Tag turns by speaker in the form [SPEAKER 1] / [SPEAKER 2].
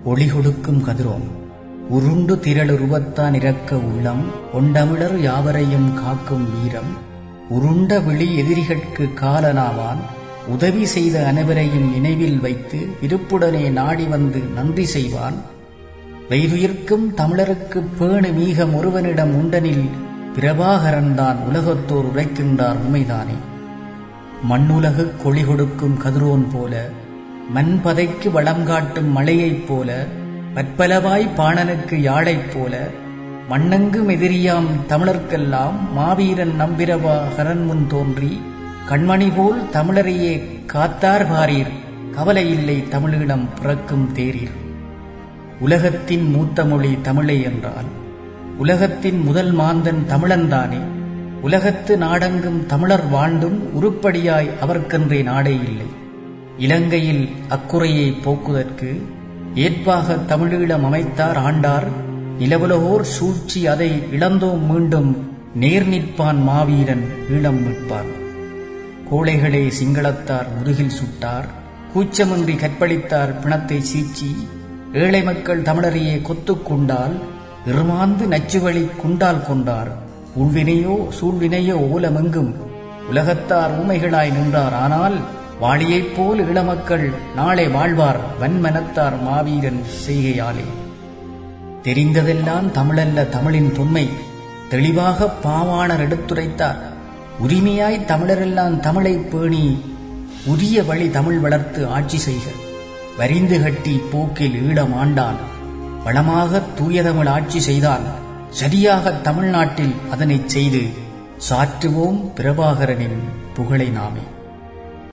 [SPEAKER 1] ஒளி கொடுக்கும் கதிரோன் உருண்டு திரளுருவத்தான் இறக்க உள்ளம் ஒண்டமிழர் யாவரையும் காக்கும் வீரம் உருண்ட விழி எதிரிகட்கு காலனாவான் உதவி செய்த அனைவரையும் நினைவில் வைத்து விருப்புடனே நாடி வந்து நன்றி செய்வான் வெய்துயிர்க்கும் தமிழருக்கு பேணு மீகம் ஒருவனிடம் உண்டனில் பிரபாகரன்தான் உலகத்தோர் உரைக்கின்றார் உண்மைதானே மண்ணுலகு கொளி கொடுக்கும் கதிரோன் போல மண் பதைக்கு வளம் காட்டும் மழையைப் போல பற்பலவாய் பாணனுக்கு யாழைப் போல மண்ணெங்கும் எதிரியாம் தமிழர்க்கெல்லாம் மாவீரன் நம்பிரவா ஹரன் முன் தோன்றி கண்மணி போல் தமிழரையே காத்தார் பாரீர் கவலையில்லை தமிழீழம் பிறக்கும் தேரீர் உலகத்தின் மூத்த மொழி தமிழை என்றால் உலகத்தின் முதல் மாந்தன் தமிழன்தானே உலகத்து நாடெங்கும் தமிழர் வாழ்ந்தும் உருப்படியாய் அவர்க்கென்றே நாடே இல்லை இலங்கையில் அக்குறையை போக்குதற்கு ஏற்பாக தமிழீழம் அமைத்தார் ஆண்டார் நிலவுலகோர் சூழ்ச்சி அதை இழந்தோம் மீண்டும் நேர் நிற்பான் மாவீரன் ஈழம் மீட்பான் கோழைகளே சிங்களத்தார் முதுகில் சுட்டார் கூச்சமின்றி கற்பழித்தார் பிணத்தை சீச்சி ஏழை மக்கள் தமிழரையே கொத்துக் கொண்டால் இருமாந்து நச்சுவழி குண்டால் கொண்டார் உள்வினையோ சூழ்வினையோ ஓலமெங்கும் உலகத்தார் ஊமைகளாய் நின்றார் ஆனால் வாளியைப் போல் இளமக்கள் நாளை வாழ்வார் வன்மனத்தார் மாவீரன் செய்கையாலே தெரிந்ததெல்லாம் தமிழல்ல தமிழின் தொன்மை தெளிவாக பாவாணர் எடுத்துரைத்தார் உரிமையாய் தமிழரெல்லாம் தமிழை பேணி உரிய வழி தமிழ் வளர்த்து ஆட்சி செய்க வரிந்து கட்டி போக்கில் ஈழம் ஆண்டான் வளமாக தூய தமிழ் ஆட்சி செய்தான் சரியாக தமிழ்நாட்டில் அதனைச் செய்து சாற்றுவோம் பிரபாகரனின் புகழை நாமே